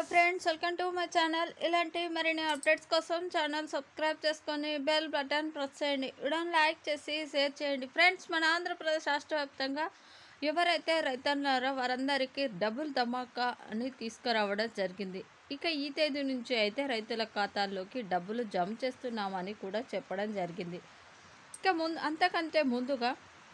friends welcome to my channel ఇలాంటి మరిన్ని updates కోసం ఛానల్ సబ్స్క్రైబ్ చేసుకొని బెల్ బటన్ ప్రెస్ చేయండి వీడియోని లైక్ చేసి షేర్ చేయండి ఫ్రెండ్స్ మన ఆంధ్రప్రదేశ్ రాష్ట్ర వ్యాప్తంగా ఎవరైతే రైతన్నారో వారందరికీ డబుల్ ధమాకా అని తీసుకురావడం జరిగింది ఇక ఈ తేదీ నుంచి అయితే రైతుల ఖాతాల్లోకి డబ్బులు జమ చేస్తున్నామని కూడా చెప్పడం జరిగింది ఇక ముందు అంతకంటే ముందుగా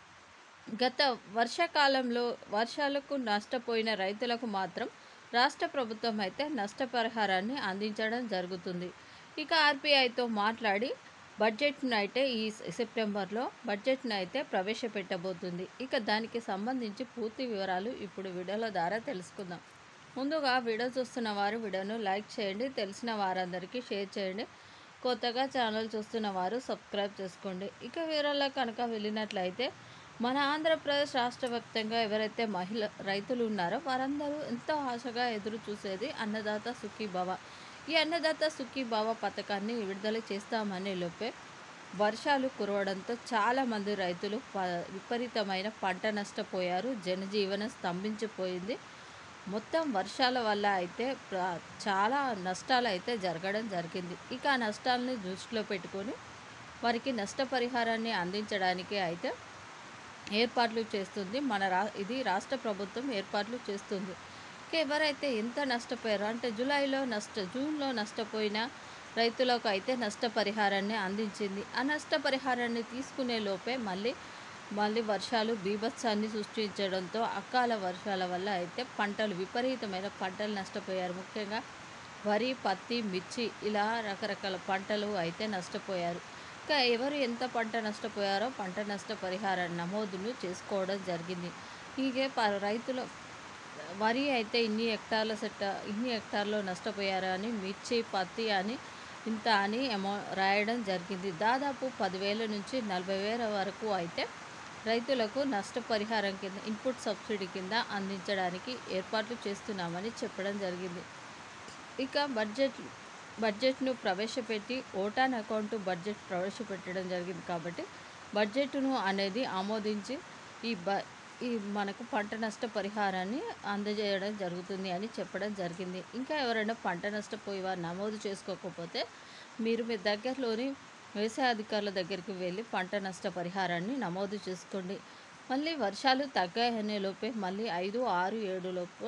గత వర్షాకాలంలో వర్షాలకు నష్టపోయిన రైతులకు మాత్రం రాష్ట్ర ప్రభుత్వం అయితే నష్టపరిహారాన్ని అందించడం జరుగుతుంది ఇక ఆర్బీఐతో మాట్లాడి బడ్జెట్ను అయితే ఈ సెప్టెంబర్లో బడ్జెట్ను అయితే ప్రవేశపెట్టబోతుంది ఇక దానికి సంబంధించి పూర్తి వివరాలు ఇప్పుడు వీడియోల ద్వారా తెలుసుకుందాం ముందుగా వీడియో చూస్తున్న వారు వీడియోను లైక్ చేయండి తెలిసిన వారందరికీ షేర్ చేయండి కొత్తగా ఛానల్ చూస్తున్న వారు సబ్స్క్రైబ్ చేసుకోండి ఇక వివరాల్లో కనుక వెళ్ళినట్లయితే మన ఆంధ్రప్రదేశ్ రాష్ట్ర వ్యాప్తంగా ఎవరైతే మహిళ రైతులు ఉన్నారో వారందరూ ఎంతో ఆశగా ఎదురు చూసేది అన్నదాత సుఖీభవ ఈ అన్నదాత సుఖీభవ పథకాన్ని విడుదల చేస్తామనే లోపే వర్షాలు కురవడంతో చాలామంది రైతులు ప విపరీతమైన పంట నష్టపోయారు జనజీవనం స్తంభించిపోయింది మొత్తం వర్షాల వల్ల అయితే ప్ర- చాలా నష్టాలు అయితే జరగడం జరిగింది ఇక ఆ నష్టాలని దృష్టిలో పెట్టుకొని వారికి నష్టపరిహారాన్ని అందించడానికి అయితే ఏర్పాట్లు చేస్తుంది మన రా ఇది రాష్ట్ర ప్రభుత్వం ఏర్పాట్లు చేస్తుంది ఇక ఎవరైతే ఎంత నష్టపోయారో అంటే జూలైలో నష్ట జూన్లో నష్టపోయిన రైతులకు అయితే నష్టపరిహారాన్ని అందించింది ఆ నష్టపరిహారాన్ని తీసుకునే లోపే మళ్ళీ మళ్ళీ వర్షాలు బీభత్సాన్ని సృష్టించడంతో అకాల వర్షాల వల్ల అయితే పంటలు విపరీతమైన పంటలు నష్టపోయారు ముఖ్యంగా వరి పత్తి మిర్చి ఇలా రకరకాల పంటలు అయితే నష్టపోయారు ఇంకా ఎవరు ఎంత పంట నష్టపోయారో పంట నష్ట పరిహార నమోదును చేసుకోవడం జరిగింది హీగే ప- రైతులు వరి అయితే ఇన్ని హెక్టార్ల సెట్ ఇన్ని హెక్టార్లో నష్టపోయారు అని మిర్చి పత్తి అని ఇంత అని అమౌ రాయడం జరిగింది దాదాపు పదివేల నుంచి నలభై వేల వరకు అయితే రైతులకు నష్టపరిహారం కింద ఇన్పుట్ సబ్సిడీ కింద అందించడానికి ఏర్పాట్లు చేస్తున్నామని చెప్పడం జరిగింది ఇక బడ్జెట్ బడ్జెట్ను ప్రవేశపెట్టి ఓటాన్ అకౌంట్ బడ్జెట్ ప్రవేశపెట్టడం జరిగింది కాబట్టి బడ్జెట్ను అనేది ఆమోదించి ఈ బ ఈ మనకు పంట నష్ట పరిహారాన్ని అందజేయడం జరుగుతుంది అని చెప్పడం జరిగింది ఇంకా ఎవరైనా పంట నష్టపోయి వారు నమోదు చేసుకోకపోతే మీరు మీ దగ్గరలోని వ్యవసాయ అధికారుల దగ్గరికి వెళ్ళి పంట నష్ట పరిహారాన్ని నమోదు చేసుకోండి మళ్ళీ వర్షాలు తగ్గాయనే లోపే మళ్ళీ ఐదు ఆరు ఏడు లోపు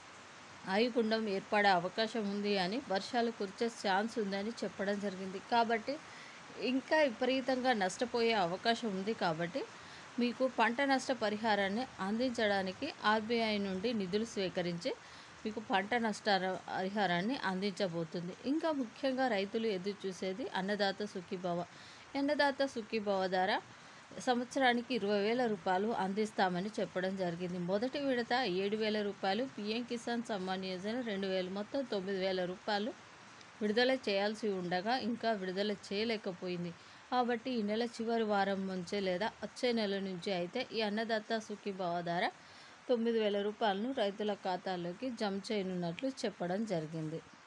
ఆయుగుండం ఏర్పడే అవకాశం ఉంది అని వర్షాలు కురిసే ఛాన్స్ ఉందని చెప్పడం జరిగింది కాబట్టి ఇంకా విపరీతంగా నష్టపోయే అవకాశం ఉంది కాబట్టి మీకు పంట నష్ట పరిహారాన్ని అందించడానికి ఆర్బీఐ నుండి నిధులు స్వీకరించి మీకు పంట నష్ట పరిహారాన్ని అందించబోతుంది ఇంకా ముఖ్యంగా రైతులు ఎదురు చూసేది అన్నదాత సుఖీభవ అన్నదాత సుఖీభవ ద్వారా సంవత్సరానికి ఇరవై వేల రూపాయలు అందిస్తామని చెప్పడం జరిగింది మొదటి విడత ఏడు వేల రూపాయలు పిఎం కిసాన్ సమ్మాన్ యోజన రెండు వేలు మొత్తం తొమ్మిది వేల రూపాయలు విడుదల చేయాల్సి ఉండగా ఇంకా విడుదల చేయలేకపోయింది కాబట్టి ఈ నెల చివరి వారం నుంచే లేదా వచ్చే నెల నుంచి అయితే ఈ అన్నదాత సుఖీభావ ద్వారా తొమ్మిది వేల రూపాయలను రైతుల ఖాతాల్లోకి జమ చేయనున్నట్లు చెప్పడం జరిగింది